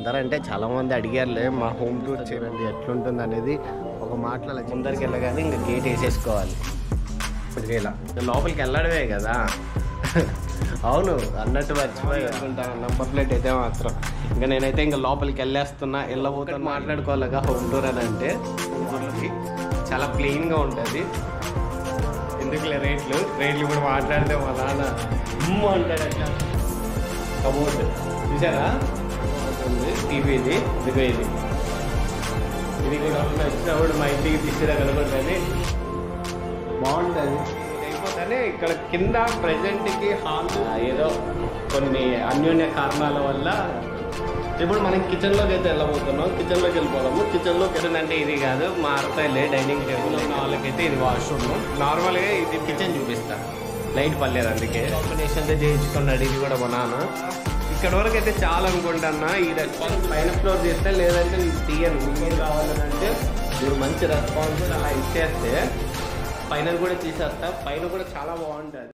అందరంటే చాలా మంది అడిగారులే మా హోమ్ టూర్ చేయండి ఎట్లుంటుంది అనేది ఒక మాటల ముందరికి వెళ్ళగానే ఇంకా గేట్ వేసేసుకోవాలి ఇలా లోపలికి వెళ్ళడమే కదా అవును అన్నట్టు మర్చిపోయి అనుకుంటాను నంబర్ ప్లేట్ అయితే మాత్రం ఇంకా నేనైతే ఇంకా లోపలికి వెళ్ళేస్తున్నా వెళ్ళబోతాను మాట్లాడుకోవాలిగా హోమ్ టూర్ అని అంటే ఊర్లోకి చాలా ప్లెయిన్గా ఉంటుంది ఎందుకులే రేట్లు రేట్లు ఇప్పుడు మాట్లాడితే మా నాన్న ఉమ్ము అంటాడు అట్లా కబోర్డ్ చూసారా ఉంది టీవీది ఇదిగో ఇది ఇది కూడా వచ్చినప్పుడు మా ఇంటికి తీసుకురా కనుకుంటుంది బాగుంటుంది అయిపోతానే ఇక్కడ కింద ప్రజెంట్కి హాల్ ఏదో కొన్ని అన్యోన్య కారణాల వల్ల ఇప్పుడు మనం కిచెన్లోకి అయితే వెళ్ళబోతున్నాం కిచెన్లోకి వెళ్ళిపోదాము కిచెన్లో కిచెన్ అంటే ఇది కాదు మా అర్థంలే డైనింగ్ టేబుల్ ఉన్న వాళ్ళకైతే ఇది వాష్రూమ్ నార్మల్గా ఇది కిచెన్ చూపిస్తా లైట్ పర్లేదు అందుకే కాంబినేషన్తో చేయించుకున్నాడు ఇది కూడా కొనాను ఇక్కడ వరకు అయితే చాలా అనుకుంటున్నా ఈ రెస్పాన్స్ పైన ఫ్లోర్ చేస్తే లేదంటే నీకు తీయను ఇంకేం కావాలని అంటే మీరు మంచి రెస్పాన్స్ అలా ఇచ్చేస్తే పైన కూడా తీసేస్తా పైన కూడా చాలా బాగుంటుంది